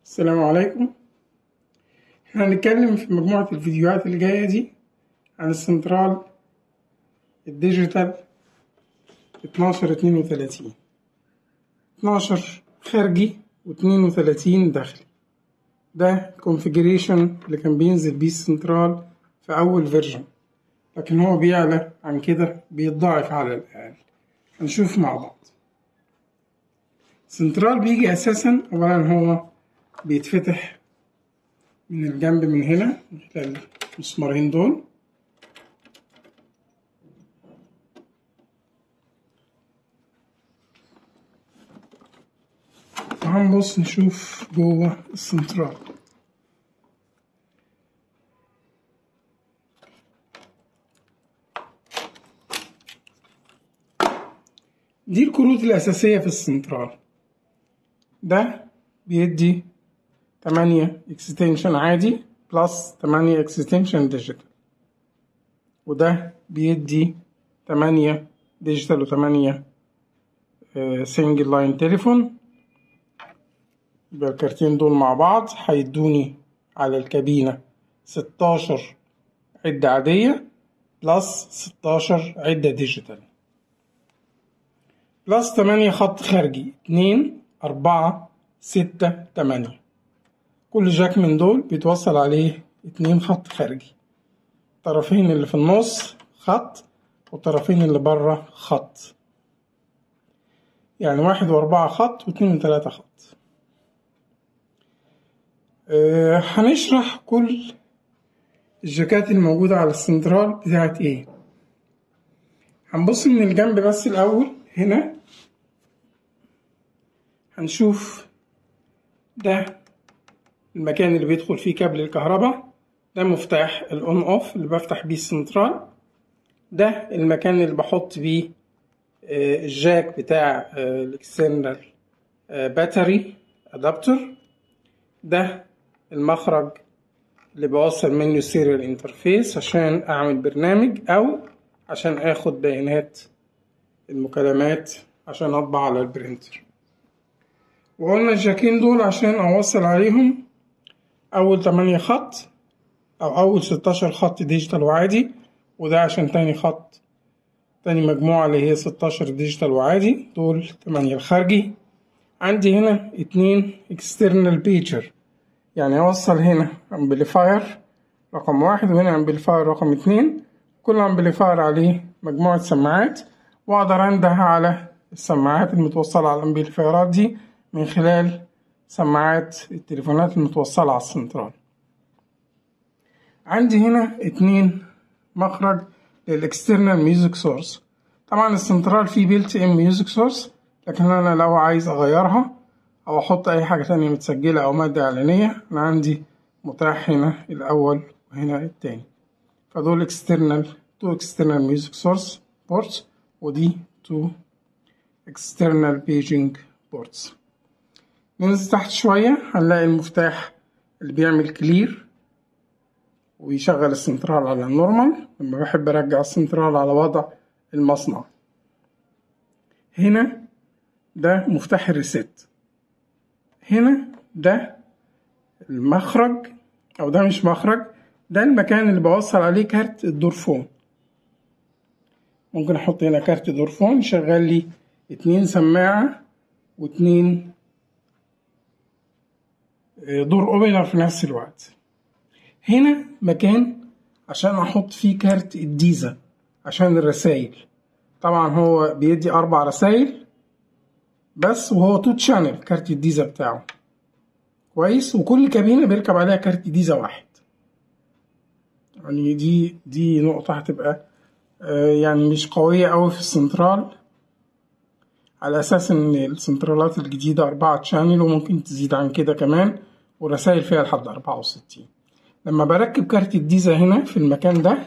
السلام عليكم احنا هنتكلم في مجموعة الفيديوهات اللي جاية دي عن السنترال الديجيتال اتناشر اتنين وتلاتين اتناشر خارجي واتنين وتلاتين داخلي ده الكونفيجريشن اللي كان بينزل بيه السنترال في أول فيرجن لكن هو بيعلى عن كده بيتضاعف على الأقل هنشوف مع بعض سنترال بيجي أساسا أولا هو بيتفتح من الجنب من هنا من خلال المسمارين دول وهنبص نشوف جوه السنترال دي الكروت الأساسية في السنترال ده بيدي تمانية اكستنشن عادي بلس تمانية اكستنشن ديجيتال وده بيدي تمانية ديجيتال وتمانية سنجل لاين تليفون يبقى الكارتين دول مع بعض هيدوني على الكابينة ستاشر عدة عادية بلس ستاشر عدة ديجيتال بلس تمانية خط خارجي اتنين أربعة ستة تمانية كل جاك من دول بيتوصل عليه اتنين خط خارجي الطرفين اللي في النص خط والطرفين اللي بره خط يعني واحد وأربعة خط واتنين وتلاتة خط أه هنشرح كل الجاكات الموجودة على السنترال بتاعت ايه هنبص من الجنب بس الأول هنا هنشوف ده المكان اللي بيدخل فيه كابل الكهرباء ده مفتاح الاون اوف اللي بفتح بيه السنترال ده المكان اللي بحط بيه الجاك بتاع الاكسترنال باتري ادابتر ده المخرج اللي بوصل منه سيريال انترفيس عشان اعمل برنامج او عشان اخد بيانات المكالمات عشان اطبع على البرينتر وقلنا الجاكين دول عشان اوصل عليهم اول تمانية خط او اول ستاشر خط ديجيتال وعادي وده عشان تاني خط تاني مجموعة اللي هي ستاشر ديجيتال وعادي دول تمانية الخارجي عندي هنا اتنين اكسترنال بيتشر يعني اوصل هنا امبليفاير رقم واحد وهنا امبليفاير رقم اتنين كل امبليفاير عليه مجموعة سماعات واقدر انده على السماعات المتوصلة على الامبليفايرات دي من خلال سماعات التليفونات المتوصلة على السنترال عندي هنا اتنين مخرج للاكسترنال ميوزك سورس طبعا السنترال فيه بيلت ان ميوزك سورس لكن انا لو عايز اغيرها او احط اي حاجة تانية متسجلة او مادة اعلانية انا عندي متاح هنا الاول وهنا التاني فدول اكسترنال تو اكسترنال ميوزك سورس بورتس ودي تو اكسترنال بيجنج بورتس ننزل تحت شوية هنلاقي المفتاح اللي بيعمل كلير ويشغل السنترال على النورمال لما بحب ارجع السنترال على وضع المصنع هنا ده مفتاح الريسيت هنا ده المخرج او ده مش مخرج ده المكان اللي بوصل عليه كارت الدورفون ممكن احط هنا كارت دورفون يشغل لي اتنين سماعة واتنين دور اوبنر في نفس الوقت هنا مكان عشان احط فيه كارت الديزا عشان الرسايل طبعا هو بيدي اربع رسايل بس وهو تو تشانل كارت الديزا بتاعه كويس وكل كابينة بيركب عليها كارت ديزا واحد يعني دي دي نقطة هتبقى يعني مش قوية أوي في السنترال على أساس إن السنترالات الجديدة أربعة تشانل وممكن تزيد عن كده كمان ورسائل فيها لحد أربعة وستين لما بركب كارت الديزا هنا في المكان ده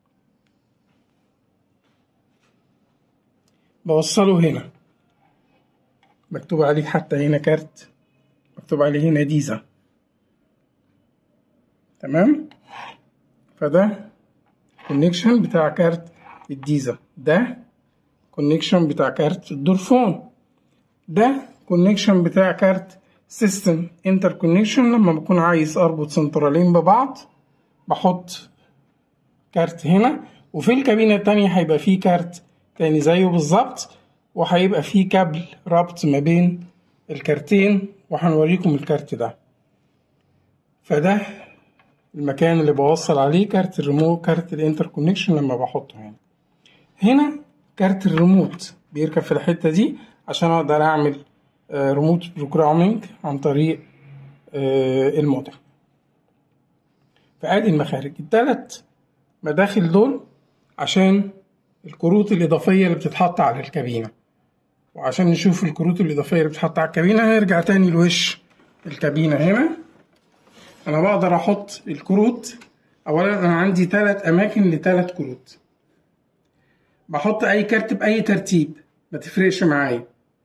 بوصله هنا مكتوب عليه حتى هنا كارت مكتوب عليه هنا ديزا تمام فده كونكشن بتاع كارت الديزا ده كونكشن بتاع كارت الدورفون ده كونكشن بتاع كارت سيستم انتركونكشن لما بكون عايز اربط سنترالين ببعض بحط كارت هنا وفي الكابينة التانية هيبقى فيه كارت تاني زيه بالظبط وهيبقى فيه كابل ربط ما بين الكارتين وهنوريكم الكارت ده فده المكان اللي بوصل عليه كارت الريموت كارت الانتركونكشن لما بحطه هنا هنا كارت الريموت بيركب في الحتة دي عشان اقدر اعمل ريموت بروجرامينج عن طريق المودم فادي المخارج التلات مداخل دول عشان الكروت الإضافية اللي بتتحط على الكابينة وعشان نشوف الكروت الإضافية اللي بتتحط على الكابينة هنرجع تاني لوش الكابينة هنا أنا بقدر أحط الكروت أولا أنا عندي تلات أماكن لتلات كروت بحط أي كارت بأي ترتيب ما تفرقش معايا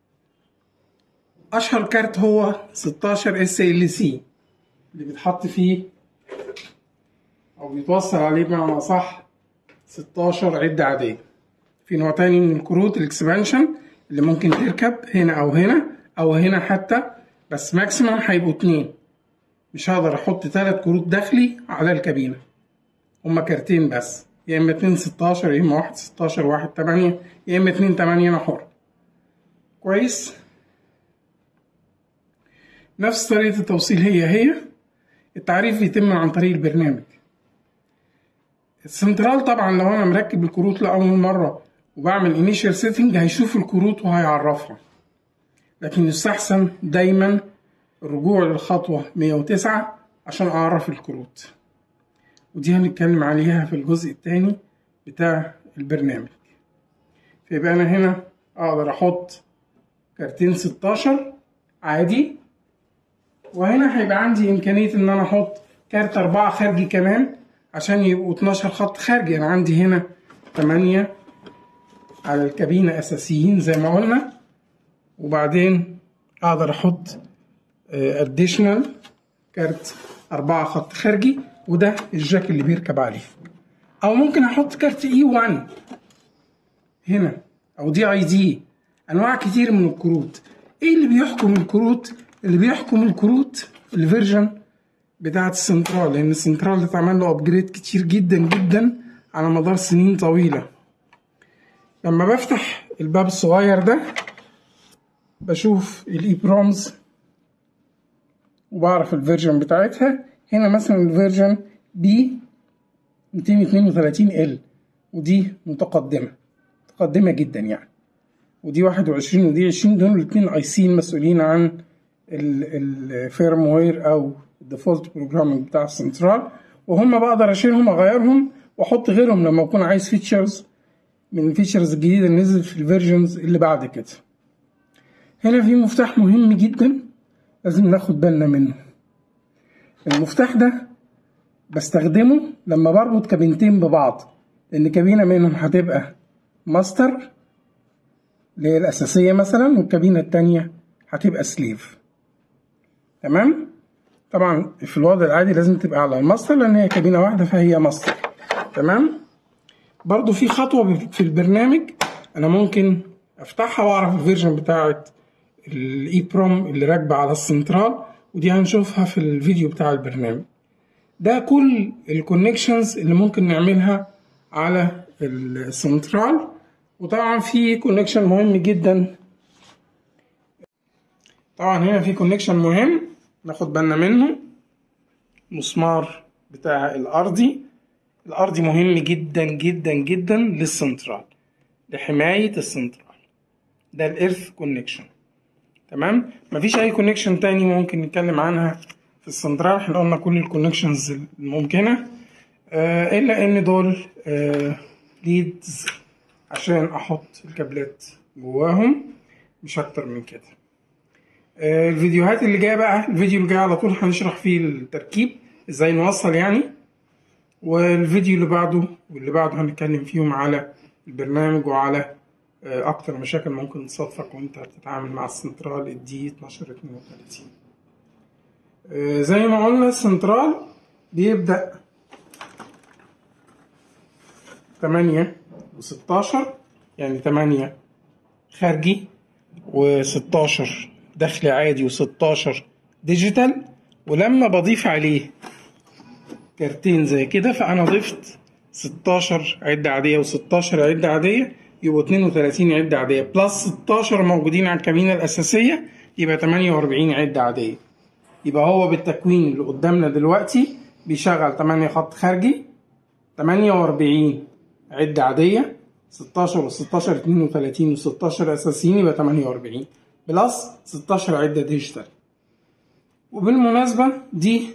أشهر كارت هو 16 اس ال سي اللي بيتحط فيه أو بيتوصل عليه بمعنى صح 16 عدة عادية في نوع تاني من الكروت الاكسبانشن اللي ممكن تركب هنا أو هنا أو هنا حتى بس ماكسيمم هيبقوا اتنين مش هقدر أحط تلات كروت داخلي على الكابينة هما كارتين بس يا إما اتنين 16 يا إما واحد 16 واحد تمانية يا إما اتنين تمانية أنا حر كويس نفس طريقة التوصيل هي هي التعريف بيتم عن طريق البرنامج السنترال طبعا لو انا مركب الكروت لاول مره وبعمل انيشال سيتنج هيشوف الكروت وهيعرفها لكن يستحسن دايما الرجوع للخطوه 109 عشان اعرف الكروت ودي هنتكلم عليها في الجزء الثاني بتاع البرنامج فيبقى انا هنا اقدر احط كارتين 16 عادي وهنا هيبقى عندي امكانيه ان انا احط كارت أربعة خارجي كمان عشان يبقوا 12 خط خارجي انا عندي هنا 8 على الكابينة اساسيين زي ما قلنا وبعدين اقدر احط اديشنال كارت 4 خط خارجي وده الجاك اللي بيركب عليه او ممكن احط كارت اي 1 هنا او دي اي دي انواع كتير من الكروت ايه اللي بيحكم الكروت اللي بيحكم الكروت الفيرجن بتاعة السنترال لأن السنترال اتعمل له أبجريد كتير جدا جدا على مدار سنين طويلة لما بفتح الباب الصغير ده بشوف الإي برومز وبعرف الفيرجن بتاعتها هنا مثلا الفيرجن بي 232 ال ودي متقدمة متقدمة جدا يعني ودي 21 ودي 20 دول الاتنين اي سي مسؤولين عن الفيرم وير او الديفولت بروجرامينج بتاع السنترال وهم بقدر اشيلهم اغيرهم واحط غيرهم لما اكون عايز فيتشرز من الفيتشرز الجديدة اللي نزلت في الفيرجنز اللي بعد كده هنا في مفتاح مهم جدا لازم ناخد بالنا منه المفتاح ده بستخدمه لما بربط كابينتين ببعض لان كابينة منهم هتبقى ماستر اللي هي الأساسية مثلا والكابينة التانية هتبقى سليف تمام طبعا في الوضع العادي لازم تبقى على الماستر لأن هي كابينة واحدة فهي ماستر تمام برضو في خطوة في البرنامج أنا ممكن أفتحها وأعرف الفيرجن بتاعت الإي بروم اللي راكبة على السنترال ودي هنشوفها في الفيديو بتاع البرنامج ده كل الكونكشنز اللي ممكن نعملها على السنترال وطبعا في كونكشن مهم جدا طبعا هنا في كونكشن مهم ناخد بالنا منه مسمار بتاع الارضي الارضي مهم جدا جدا جدا للسنترال لحماية السنترال ده الارث كونكشن تمام مفيش اي كونكشن تاني ممكن نتكلم عنها في السنترال احنا قلنا كل الكونكشنز الممكنة آه الا ان دول آه ليدز عشان احط الكابلات جواهم مش اكتر من كده آه الفيديوهات اللي جايه بقى الفيديو اللي جاي على طول هنشرح فيه التركيب ازاي نوصل يعني والفيديو اللي بعده واللي بعده هنتكلم فيهم على البرنامج وعلى آه اكتر مشاكل ممكن تصادفك وانت بتتعامل مع السنترال الدي 1232 آه زي ما قلنا السنترال بيبدأ 8 و16 يعني 8 خارجي و16 داخلي عادي و16 ديجيتال ولما بضيف عليه كارتين زي كده فأنا ضفت 16 عدة عادية و16 عدة عادية يبقوا 32 عدة عادية بلس 16 موجودين على الكابينة الأساسية يبقى 48 عدة عادية يبقى هو بالتكوين اللي قدامنا دلوقتي بيشغل 8 خط خارجي 48 عدة عادية 16 و 16 32 و 16 أساسيين يبقى 48 بلس 16 عدة ديجيتال وبالمناسبة دي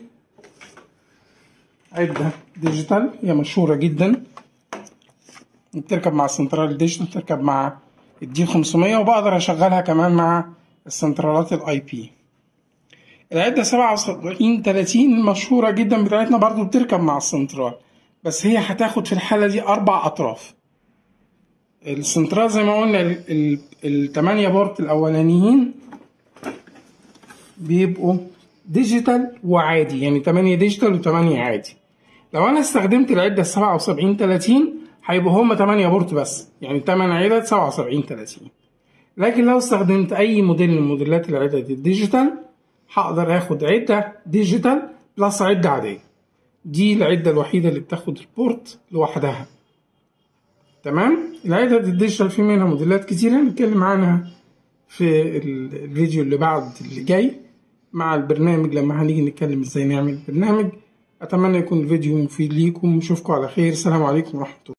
عدة ديجيتال هي مشهورة جدا بتركب مع السنترال ديجيتال بتركب مع الدي 500 وبقدر أشغلها كمان مع السنترالات الاي بي العدة 77 30 مشهورة جدا بتاعتنا برضو بتركب مع السنترال بس هي هتاخد في الحالة دي أربع أطراف السنترال زي ما قلنا التمانية بورت الأولانيين بيبقوا ديجيتال وعادي يعني تمانية ديجيتال وتمانية عادي لو أنا استخدمت العدة 77 30 هيبقوا هما تمانية بورت بس يعني تمن عدد 77 30 لكن لو استخدمت أي موديل من موديلات العدد الديجيتال هقدر آخد عدة ديجيتال بلس عدة عادية دي العدة الوحيدة اللي بتاخد البورت لوحدها تمام العدد الديجيتال في منها موديلات كتيرة نتكلم عنها في الفيديو اللي بعد اللي جاي مع البرنامج لما هنيجي نتكلم ازاي نعمل برنامج اتمنى يكون الفيديو مفيد ليكم ونشوفكم على خير السلام عليكم ورحمة الله